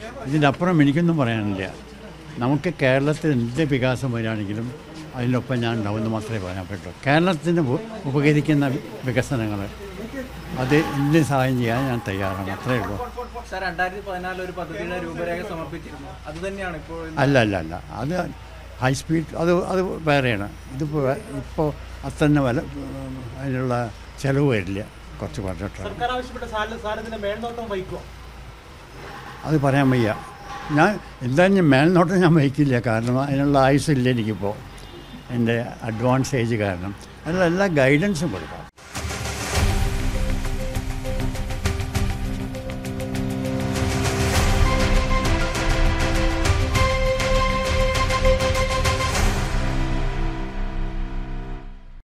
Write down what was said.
ഇതിൻ്റെ അപ്പുറം എനിക്കൊന്നും പറയാനില്ല നമുക്ക് കേരളത്തിൽ എന്ത് വികാസം വരികയാണെങ്കിലും അതിനൊപ്പം ഞാൻ ഉണ്ടാവുമെന്ന് മാത്രമേ പറയാൻ പറ്റുള്ളൂ കേരളത്തിന് ഉപ- ഉപകരിക്കുന്ന വികസനങ്ങൾ അത് എന്ത് സഹായം ചെയ്യാൻ ഞാൻ തയ്യാറാണ് അത്രയേ ഉള്ളൂ സാർ രണ്ടായിരത്തി പതിനാലിൽ ഒരു പദ്ധതിയുടെ രൂപരേഖ സമർപ്പിച്ചിരുന്നു അത് തന്നെയാണ് ഇപ്പോൾ അല്ല അല്ല അല്ല അത് ഹൈ സ്പീഡ് അത് അത് വേറെയാണ് ഇതിപ്പോൾ ഇപ്പോൾ അത്തന്നെ വില അതിനുള്ള ചിലവ് വരില്ല കുറച്ച് പറഞ്ഞിട്ടാണ് സർക്കാർ ആവശ്യപ്പെട്ട സാല സാരത്തിന്റെ മേൽനോട്ടം വഹിക്കുമോ അത് പറയാൻ വയ്യ ഞാൻ എന്തായാലും ഞാൻ മേൽനോട്ടം ഞാൻ വഹിക്കില്ല കാരണം അതിനുള്ള ആയുസില്ല എനിക്കിപ്പോൾ എൻ്റെ അഡ്വാൻസ് ഏജ് കാരണം അതിനുള്ള എല്ലാ ഗൈഡൻസും കൊടുക്കാം